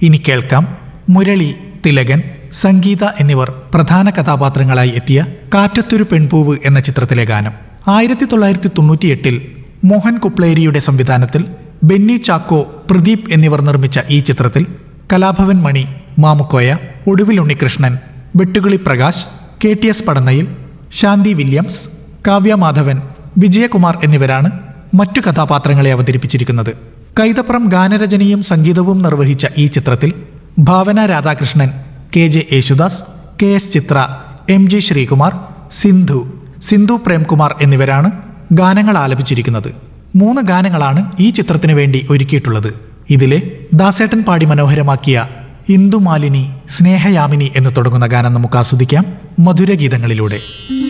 ഇനി കേൾക്കാം മുരളി തിലകൻ സംഗീത എന്നിവർ പ്രധാന കഥാപാത്രങ്ങളായി എത്തിയ കാറ്റത്തൊരു പെൺപൂവ് എന്ന ചിത്രത്തിലെ ഗാനം ആയിരത്തി തൊള്ളായിരത്തി തൊണ്ണൂറ്റിയെട്ടിൽ മോഹൻ കുപ്ലേരിയുടെ സംവിധാനത്തിൽ ബെന്നി ചാക്കോ പ്രദീപ് എന്നിവർ നിർമ്മിച്ച ഈ ചിത്രത്തിൽ Kalabhavan Mani Mamukkoya Oduvil Unnikrishnan Vettukili Prakash K T S Padannayil Shanthi Williams Kavya Madhavan Vijayakumar എന്നിവരാണ് മറ്റു കഥാപാത്രങ്ങളെ അവതരിപ്പിച്ചിരിക്കുന്നത് കൈതപ്രം ഗാനരചനയും സംഗീതവും നിർവഹിച്ച ഈ ചിത്രത്തിൽ Bhavana Radhakrishnan K J Yesudas K S Chithra M G Sreekumar Sindhu Sindhu Premkumar എന്നിവരാണ് ഗാനങ്ങൾ ആലപിച്ചിരിക്കുന്നത് മൂന്ന് ഗാനങ്ങളാണ് ഈ ചിത്രത്തിനു വേണ്ടി ഒരുക്കിയിട്ടുള്ളത് ഇതിലെ ദാസേട്ടൻ പാടി മനോഹരമാക്കിയ ഇന്ദുമാലിനി സ്നേഹയാമിനി എന്ന് തുടങ്ങുന്ന ഗാനം നമുക്ക് ആസ്വദിക്കാം മധുരഗീതങ്ങളിലൂടെ